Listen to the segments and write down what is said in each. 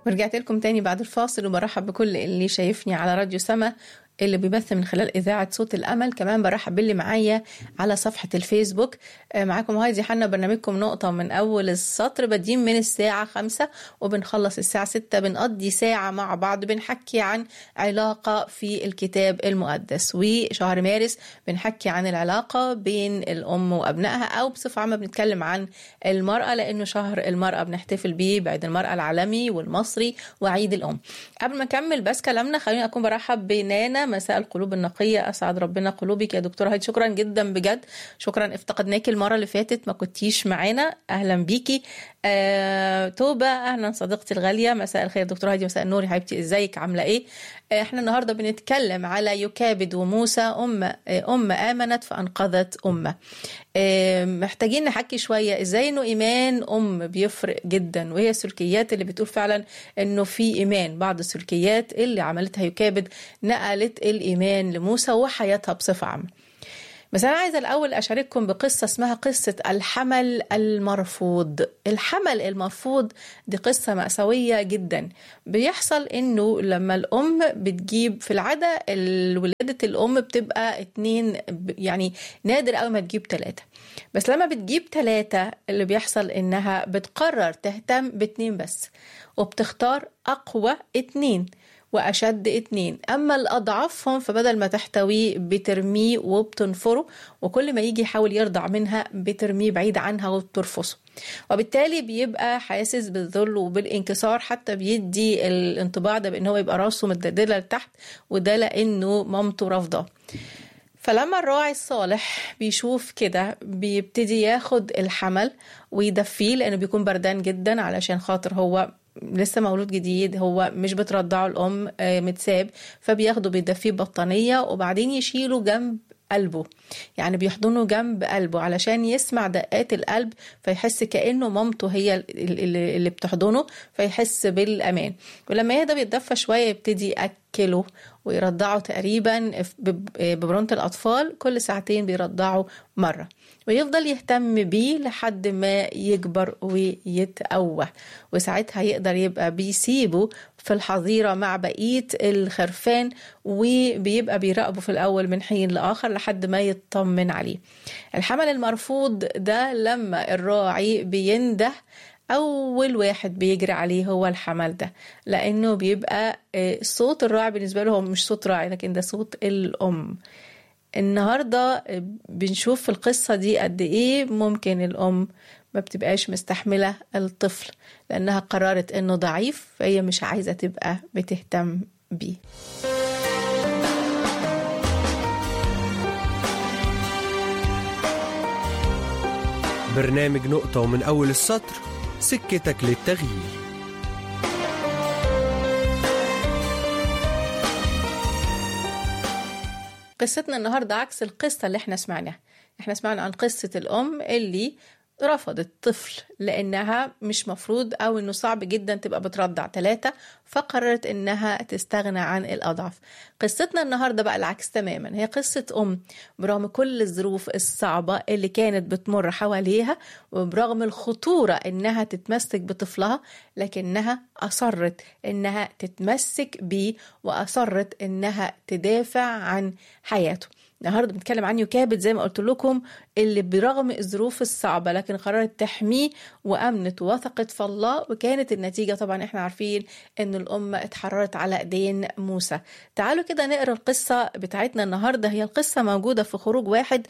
ورجعت لكم تاني بعد الفاصل وبرحب بكل اللي شايفني على راديو سما اللي بيبث من خلال إذاعة صوت الأمل كمان برحب باللي معايا على صفحة الفيسبوك معاكم هايدي حنا برنامجكم نقطة من أول السطر بادين من الساعة خمسة وبنخلص الساعة ستة بنقضي ساعة مع بعض بنحكي عن علاقة في الكتاب المقدس وشهر مارس بنحكي عن العلاقة بين الأم وأبنائها أو بصفة عامة بنتكلم عن المرأة لأنه شهر المرأة بنحتفل بيه بعيد المرأة العالمي والمصري وعيد الأم قبل ما نكمل بس كلامنا خليني أكون برحب بنانا مساء القلوب النقية أسعد ربنا قلوبك يا دكتورة هايدي شكرا جدا بجد شكرا افتقدناكي المرة اللي فاتت ما كنتيش معانا أهلا بيكي آه، توبة أهلا صديقتي الغالية مساء الخير دكتورة هايدي مساء النور يا حبيبتي ازيك عاملة ايه آه، احنا النهاردة بنتكلم على يكابد وموسى أم آه، أم آمنت فأنقذت أمة آه، محتاجين نحكي شوية ازاي انه ايمان ام بيفرق جدا وهي السلوكيات اللي بتقول فعلا انه في ايمان بعض السلوكيات اللي عملتها يكابد نقلت الايمان لموسى وحياتها بصفة عامة بس أنا عايزة الأول أشارككم بقصة اسمها قصة الحمل المرفوض الحمل المرفوض دي قصة مأساوية جدا بيحصل إنه لما الأم بتجيب في العادة ولادة الأم بتبقى اتنين يعني نادر أوي ما تجيب تلاتة بس لما بتجيب تلاتة اللي بيحصل إنها بتقرر تهتم باتنين بس وبتختار أقوى اتنين وأشد اتنين أما الأضعفهم فبدل ما تحتويه بترميه وبتنفره وكل ما يجي يحاول يرضع منها بترميه بعيد عنها وبترفصه وبالتالي بيبقى حاسس بالذل وبالانكسار حتى بيدي الانطباع ده بان هو يبقى راسه متدلدله لتحت وده لانه مامته رافضاه فلما الراعي الصالح بيشوف كده بيبتدي ياخد الحمل ويدفيه لانه بيكون بردان جدا علشان خاطر هو لسه مولود جديد هو مش بترضعه الام متساب فبياخده بيدفيه ببطانيه وبعدين يشيله جنب قلبه يعني بيحضنه جنب قلبه علشان يسمع دقات القلب فيحس كأنه مامته هي اللي بتحضنه فيحس بالأمان ولما يهدى بيتدفى شوية يبتدي يأكله ويرضعه تقريبا ببرونة الأطفال كل ساعتين بيرضعه مرة ويفضل يهتم بيه لحد ما يكبر ويتقوى وساعتها يقدر يبقى بيسيبه في الحظيرة مع بقية الخرفان وبيبقى بيراقبه في الأول من حين لآخر لحد ما يطمن عليه الحمل المرفوض ده لما الراعي بينده أول واحد بيجري عليه هو الحمل ده لأنه بيبقى صوت الراعي بالنسبة له هو مش صوت راعي لكن ده صوت الأم النهاردة بنشوف في القصة دي قد إيه ممكن الأم ما بتبقاش مستحملة الطفل لأنها قررت إنه ضعيف فهي مش عايزة تبقى بتهتم بيه برنامج نقطة ومن أول السطر سكتك للتغيير قصتنا النهاردة عكس القصة اللي احنا سمعناها احنا سمعنا عن قصة الأم اللي رفضت طفل لأنها مش مفروض أو إنه صعب جدا تبقى بترضع ثلاثة فقررت إنها تستغنى عن الأضعف قصتنا النهاردة بقى العكس تماما هي قصة أم برغم كل الظروف الصعبة اللي كانت بتمر حواليها وبرغم الخطورة إنها تتمسك بطفلها لكنها أصرت إنها تتمسك بيه وأصرت إنها تدافع عن حياته النهارده بنتكلم عن يكابد زي ما قلت لكم اللي برغم الظروف الصعبه لكن قررت تحميه وامنت ووثقت في الله وكانت النتيجه طبعا احنا عارفين ان الامه اتحررت على ايدين موسى تعالوا كده نقرا القصه بتاعتنا النهارده هي القصه موجوده في خروج واحد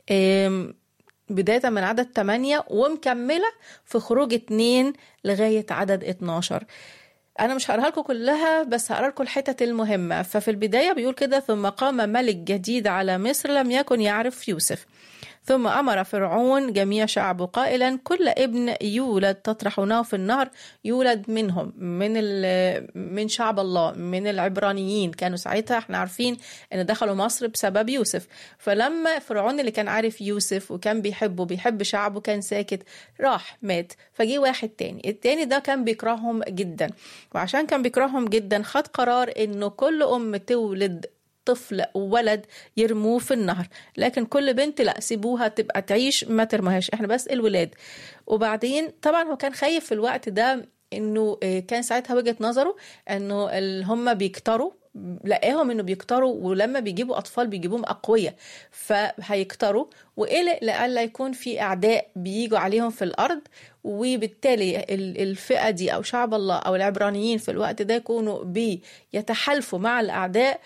بداية من عدد 8 ومكملة في خروج 2 لغاية عدد 12 انا مش هقراها لكم كلها بس هقرا لكم الحتت المهمه ففي البدايه بيقول كده ثم قام ملك جديد على مصر لم يكن يعرف يوسف ثم امر فرعون جميع شعبه قائلا كل ابن يولد تطرحونه في النهر يولد منهم من من شعب الله من العبرانيين كانوا ساعتها احنا عارفين ان دخلوا مصر بسبب يوسف فلما فرعون اللي كان عارف يوسف وكان بيحبه بيحب شعبه كان ساكت راح مات فجي واحد تاني التاني ده كان بيكرههم جدا وعشان كان بيكرههم جدا خد قرار انه كل ام تولد طفل ولد يرموه في النهر لكن كل بنت لا سيبوها تبقى تعيش ما ترموهاش احنا بس الولاد وبعدين طبعا هو كان خايف في الوقت ده انه آه، كان ساعتها وجهه نظره انه ال- هم بيكتروا لقاهم انه بيكتروا ولما بيجيبوا اطفال بيجيبوهم اقوياء فهيكتروا وقلق لألا يكون في اعداء بيجوا عليهم في الارض وبالتالي ال- الفئه دي او شعب الله او العبرانيين في الوقت ده يكونوا بيتحالفوا مع الاعداء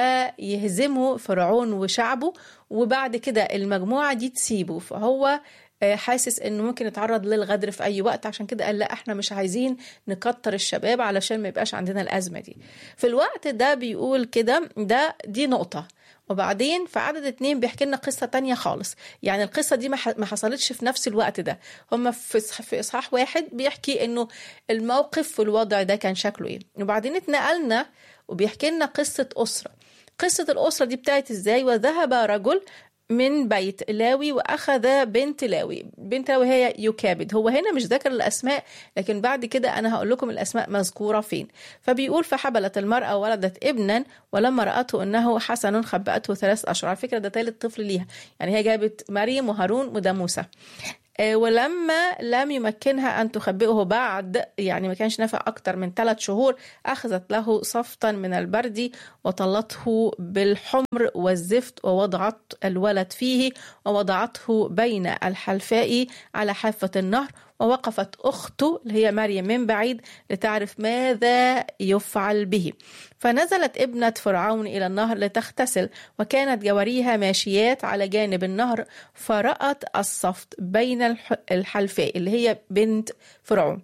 فيهزموا فرعون وشعبه وبعد كده المجموعه دي تسيبه فهو آه، حاسس انه ممكن يتعرض للغدر في اي وقت عشان كده قال لا احنا مش عايزين نكتر الشباب علشان ما يبقاش عندنا الازمه دي في الوقت ده بيقول كده ده دي نقطه وبعدين في عدد اتنين بيحكي لنا قصة تانية خالص يعني القصة دي ما ح- ما حصلتش في نفس الوقت ده هم في إصح- في إصحاح واحد بيحكي إنه الموقف والوضع ده كان شكله إيه وبعدين اتنقلنا وبيحكي لنا قصة أسرة قصة الأسرة دي بتاعت إزاي وذهب رجل من بيت لاوي واخذ بنت لاوي بنت لاوي هي يكابد هو هنا مش ذكر الاسماء لكن بعد كده انا هقول لكم الاسماء مذكوره فين فبيقول فحبلت المراه وولدت ابنا ولما راته انه حسن خبأته ثلاث اشهر على فكره ده ثالث طفل ليها يعني هي جابت مريم وهارون وده موسى آه، ولما لم يمكنها أن تخبئه بعد يعني ما كانش نافع أكتر من ثلاث شهور أخذت له صفتا من البرد وطلته بالحمر والزفت ووضعت الولد فيه ووضعته بين الحلفاء على حافة النهر ووقفت أخته اللي هي مريم من بعيد لتعرف ماذا يفعل به فنزلت ابنة فرعون إلى النهر لتغتسل وكانت جواريها ماشيات على جانب النهر فرأت الصفت بين الح- الحلفاء اللي هي بنت فرعون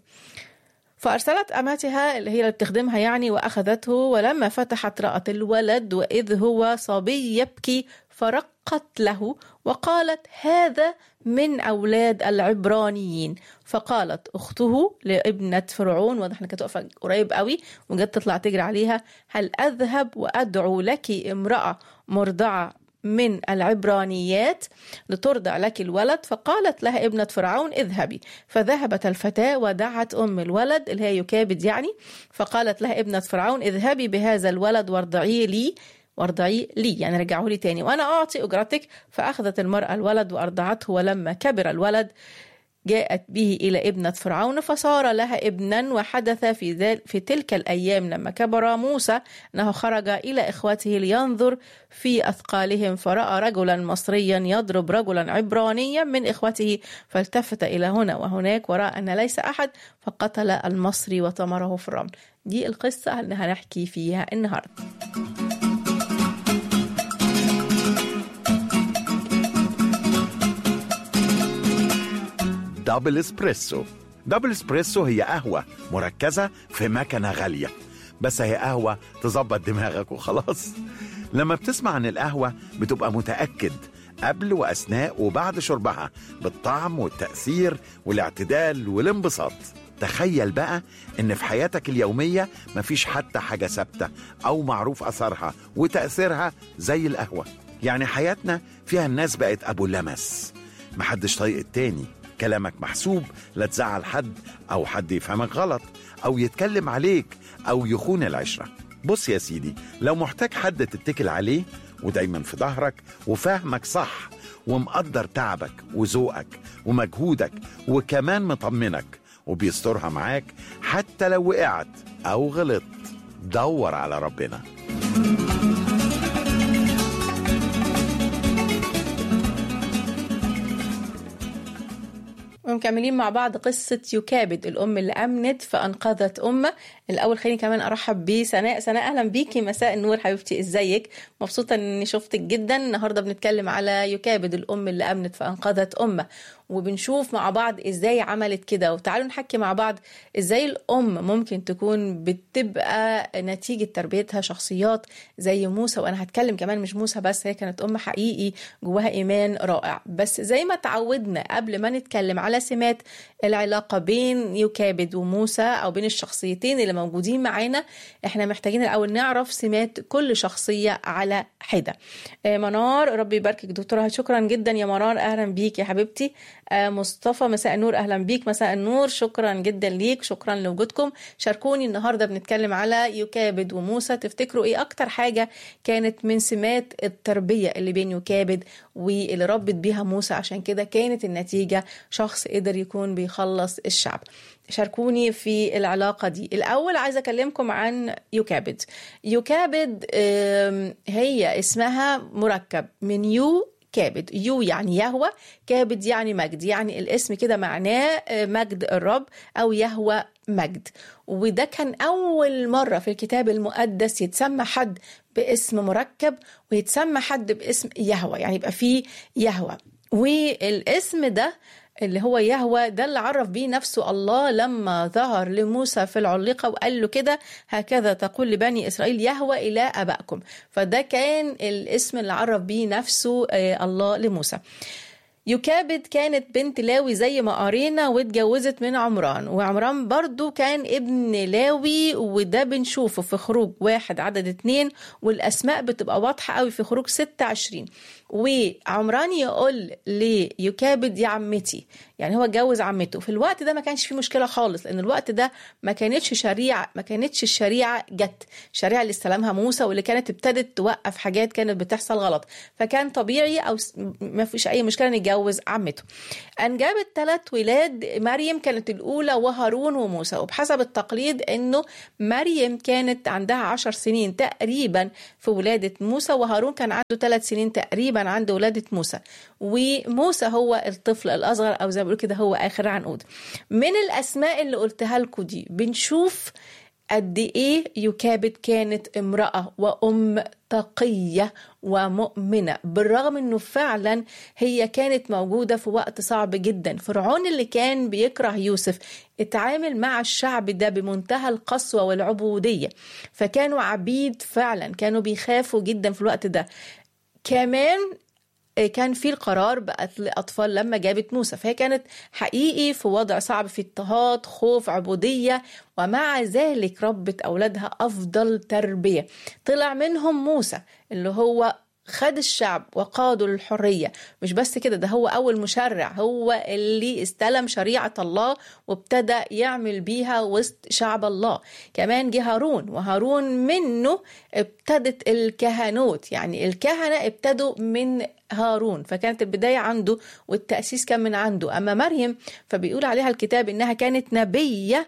فأرسلت أماتها اللي هي اللي بتخدمها يعني وأخذته ولما فتحت رأت الولد وإذ هو صبي يبكي فرقت له وقالت هذا من أولاد العبرانيين فقالت أخته لابنة فرعون واضح إنها كانت واقفة قريب قوي وجت تطلع تجري عليها هل أذهب وأدعو لك امرأة مرضعة من العبرانيات لترضع لك الولد فقالت لها ابنة فرعون اذهبي فذهبت الفتاة ودعت أم الولد اللي هي يكابد يعني فقالت لها ابنة فرعون اذهبي بهذا الولد وارضعيه لي وارضعيه لي يعني رجعه لي تاني وأنا أعطي أجرتك فأخذت المرأة الولد وأرضعته ولما كبر الولد جاءت به إلى ابنة فرعون فصار لها ابنا وحدث في, ذل في تلك الأيام لما كبر موسى أنه خرج إلى إخوته لينظر في أثقالهم فرأى رجلا مصريا يضرب رجلا عبرانيا من إخوته فالتفت إلى هنا وهناك ورأى أن ليس أحد فقتل المصري وطمره في الرمل دي القصة اللي هنحكي فيها النهاردة دبل اسبريسو دبل اسبريسو هي قهوة مركزة في مكنة غالية بس هي قهوة تظبط دماغك وخلاص لما بتسمع عن القهوة بتبقى متأكد قبل وأثناء وبعد شربها بالطعم والتأثير والاعتدال والانبساط تخيل بقى ان في حياتك اليومية مفيش حتى حاجة ثابتة او معروف اثرها وتأثيرها زي القهوة يعني حياتنا فيها الناس بقت ابو لمس محدش طايق التاني كلامك محسوب لا تزعل حد او حد يفهمك غلط او يتكلم عليك او يخون العشرة بص يا سيدي لو محتاج حد تتكل عليه ودايما في ظهرك وفاهمك صح ومقدر تعبك وذوقك ومجهودك وكمان مطمنك وبيسترها معاك حتى لو وقعت او غلطت دور على ربنا ومكملين مع بعض قصة يكابد الأم اللي أمنت فأنقذت أمة الأول خليني كمان أرحب بسناء سناء أهلا بيكي مساء النور حبيبتي إزيك مبسوطة إني شفتك جدا النهاردة بنتكلم على يكابد الأم اللي أمنت فأنقذت أمة وبنشوف مع بعض إزاي عملت كده وتعالوا نحكي مع بعض إزاي الأم ممكن تكون بتبقى نتيجة تربيتها شخصيات زي موسى وأنا هتكلم كمان مش موسى بس هي كانت أم حقيقي جواها إيمان رائع بس زي ما تعودنا قبل ما نتكلم على سمات العلاقة بين يكابد وموسى أو بين الشخصيتين اللي موجودين معانا احنا محتاجين الأول نعرف سمات كل شخصية على حدة آه، منار ربي يباركك دكتورة شكرا جدا يا منار أهلا بيك يا حبيبتي آه، مصطفى مساء النور اهلا بيك مساء النور شكرا جدا ليك شكرا لوجودكم شاركوني النهارده بنتكلم على يكابد وموسى تفتكروا ايه اكتر حاجه كانت من سمات التربيه اللي بين يكابد واللي ربت بيها موسى عشان كده كانت النتيجه شخص قدر يكون بيخلص الشعب شاركوني في العلاقة دي الأول عايزة أكلمكم عن يكابد يكابد آم، هي اسمها مركب من يو كابد يو يعني يهوى كابد يعني مجد يعني الاسم كده معناه آه، مجد الرب أو يهوى مجد وده كان أول مرة في الكتاب المقدس يتسمى حد باسم مركب ويتسمى حد باسم يهوى يعني يبقى فيه يهوى والاسم ده اللي هو يهوى ده اللي عرف بيه نفسه الله لما ظهر لموسى في العليقة وقال له كده هكذا تقول لبني إسرائيل يهوى إلى أبائكم فده كان الاسم اللي عرف بيه نفسه آه، الله لموسى يكابد كانت بنت لاوي زي ما قرينا واتجوزت من عمران وعمران برضو كان ابن لاوي وده بنشوفه في خروج واحد عدد اتنين والأسماء بتبقى واضحة قوي في خروج ستة عشرين وعمران يقول ليكابد يا عمتي يعني هو اتجوز عمته في الوقت ده ما كانش فيه مشكله خالص لان الوقت ده ما كانتش شريعه ما كانتش الشريعه جت الشريعه اللي استلمها موسى واللي كانت ابتدت توقف حاجات كانت بتحصل غلط فكان طبيعي او س- ما فيش اي مشكله ان يتجوز عمته انجبت ثلاث ولاد مريم كانت الاولى وهارون وموسى وبحسب التقليد انه مريم كانت عندها عشر سنين تقريبا في ولاده موسى وهارون كان عنده ثلاث سنين تقريبا عند ولاده موسى وموسى هو الطفل الاصغر او زي ما بيقولوا كده هو اخر عنقود من الاسماء اللي قلتها لكم دي بنشوف قد ايه يكابد كانت امراه وام تقيه ومؤمنه بالرغم انه فعلا هي كانت موجوده في وقت صعب جدا فرعون اللي كان بيكره يوسف اتعامل مع الشعب ده بمنتهى القسوه والعبوديه فكانوا عبيد فعلا كانوا بيخافوا جدا في الوقت ده كمان كان في القرار بقت لأطفال لما جابت موسى فهي كانت حقيقي في وضع صعب في اضطهاد خوف عبودية ومع ذلك ربت أولادها أفضل تربية طلع منهم موسى اللي هو خد الشعب وقاده للحرية مش بس كده ده هو أول مشرع هو اللي استلم شريعة الله وابتدى يعمل بيها وسط شعب الله كمان جه هارون وهارون منه ابتدت الكهنوت يعني الكهنة ابتدوا من هارون فكانت البداية عنده والتأسيس كان من عنده أما مريم فبيقول عليها الكتاب إنها كانت نبية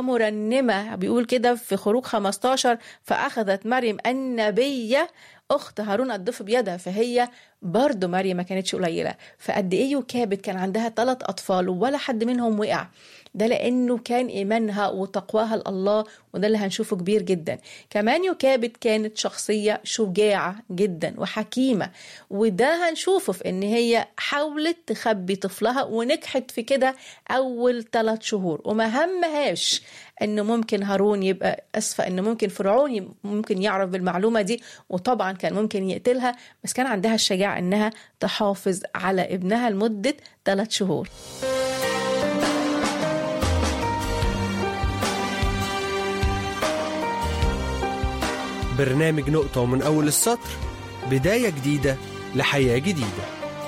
ومرنمة بيقول كده في خروج 15 فأخذت مريم النبية اخت هارون الضف بيدها فهي برضه مريم ما كانتش قليله فقد ايه يكابد كان عندها ثلاث اطفال ولا حد منهم وقع ده لانه كان ايمانها وتقواها لله وده اللي هنشوفه كبير جدا كمان يكابد كانت شخصيه شجاعه جدا وحكيمه وده هنشوفه في ان هي حاولت تخبي طفلها ونجحت في كده اول ثلاث شهور وما همهاش انه ممكن هارون يبقى اسفه انه ممكن فرعون ي- ممكن يعرف بالمعلومه دي وطبعا كان ممكن يقتلها بس كان عندها الشجاعه انها تحافظ على ابنها لمده ثلاث شهور برنامج نقطة ومن أول السطر بداية جديدة لحياة جديدة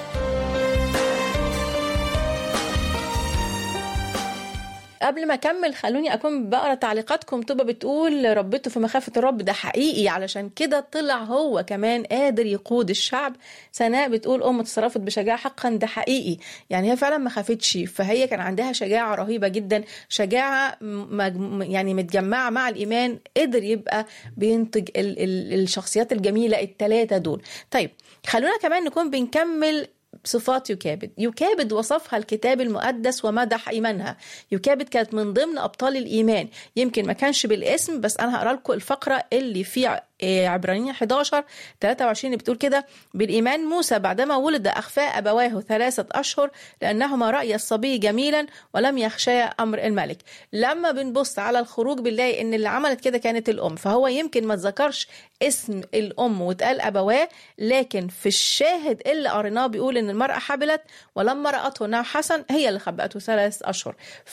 قبل ما اكمل خلوني اكون بقرا تعليقاتكم طبا بتقول ربته في مخافه الرب ده حقيقي علشان كده طلع هو كمان قادر يقود الشعب سناء بتقول ام تصرفت بشجاعه حقا ده حقيقي يعني هي فعلا ما خافتش فهي كان عندها شجاعه رهيبه جدا شجاعه مج... يعني متجمعه مع الايمان قدر يبقى بينتج ال... ال... الشخصيات الجميله الثلاثه دول طيب خلونا كمان نكون بنكمل صفات يكابد يكابد وصفها الكتاب المقدس ومدح إيمانها يكابد كانت من ضمن أبطال الإيمان يمكن ما كانش بالاسم بس أنا هقرأ لكم الفقرة اللي في عبرانيين 11 23 بتقول كده بالإيمان موسى بعدما ولد أخفى أبواه ثلاثة أشهر لأنهما رأي الصبي جميلا ولم يخشى أمر الملك لما بنبص على الخروج بنلاقي إن اللي عملت كده كانت الأم فهو يمكن ما ذكرش اسم الأم واتقال أبواه لكن في الشاهد اللي قريناه بيقول إن المرأة حبلت ولما رأته أنه حسن هي اللي خبأته ثلاث أشهر ف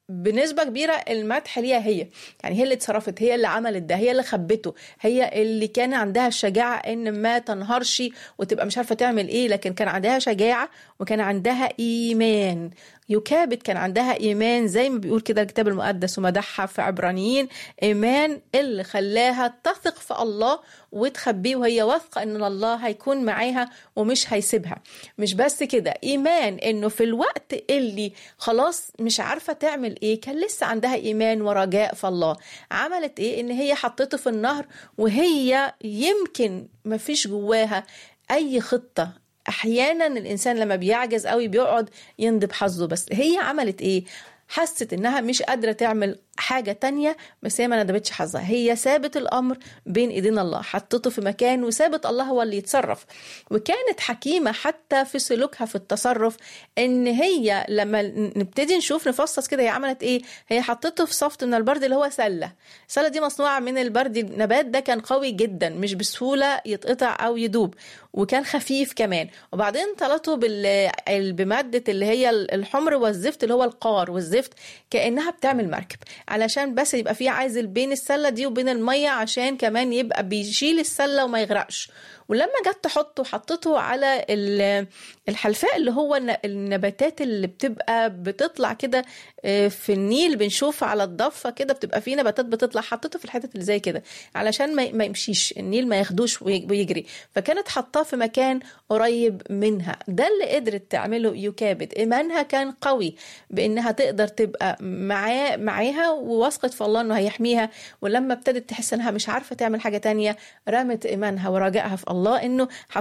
بنسبة كبيرة المدح ليها هي يعني هي اللي اتصرفت هي اللي عملت ده هي اللي خبته هي اللي كان عندها الشجاعة ان ما تنهارش وتبقى مش عارفة تعمل ايه لكن كان عندها شجاعة وكان عندها ايمان يكابد كان عندها ايمان زي ما بيقول كده الكتاب المقدس ومدحها في عبرانيين ايمان اللي خلاها تثق في الله وتخبيه وهي واثقه ان الله هيكون معاها ومش هيسيبها مش بس كده ايمان انه في الوقت اللي خلاص مش عارفه تعمل ايه كان لسه عندها ايمان ورجاء في الله عملت ايه ان هي حطته في النهر وهي يمكن ما فيش جواها اي خطه احيانا الانسان لما بيعجز قوي بيقعد يندب حظه بس هي عملت ايه حست انها مش قادره تعمل حاجه تانية بس هي ما ندبتش حظها هي سابت الامر بين ايدين الله حطته في مكان وسابت الله هو اللي يتصرف وكانت حكيمه حتى في سلوكها في التصرف ان هي لما نبتدي نشوف نفصص كده هي عملت ايه هي حطته في صفت من البرد اللي هو سله السله دي مصنوعه من البرد النبات ده كان قوي جدا مش بسهوله يتقطع او يدوب وكان خفيف كمان وبعدين طلته بال... بماده اللي هي الحمر والزفت اللي هو القار والزفت كانها بتعمل مركب علشان بس يبقى في عازل بين السله دي وبين الميه عشان كمان يبقى بيشيل السله وما يغرقش ولما جت تحطه حطته على الحلفاء اللي هو النباتات اللي بتبقى بتطلع كده في النيل بنشوف على الضفه كده بتبقى في نباتات بتطلع حطيته في الحتت اللي زي كده علشان ما يمشيش النيل ما ياخدوش ويجري فكانت حطاه في مكان قريب منها ده اللي قدرت تعمله يكابد ايمانها كان قوي بانها تقدر تبقى معاه معاها ووثقت في الله انه هيحميها ولما ابتدت تحس انها مش عارفه تعمل حاجه تانية رمت ايمانها ورجائها في الله انه حط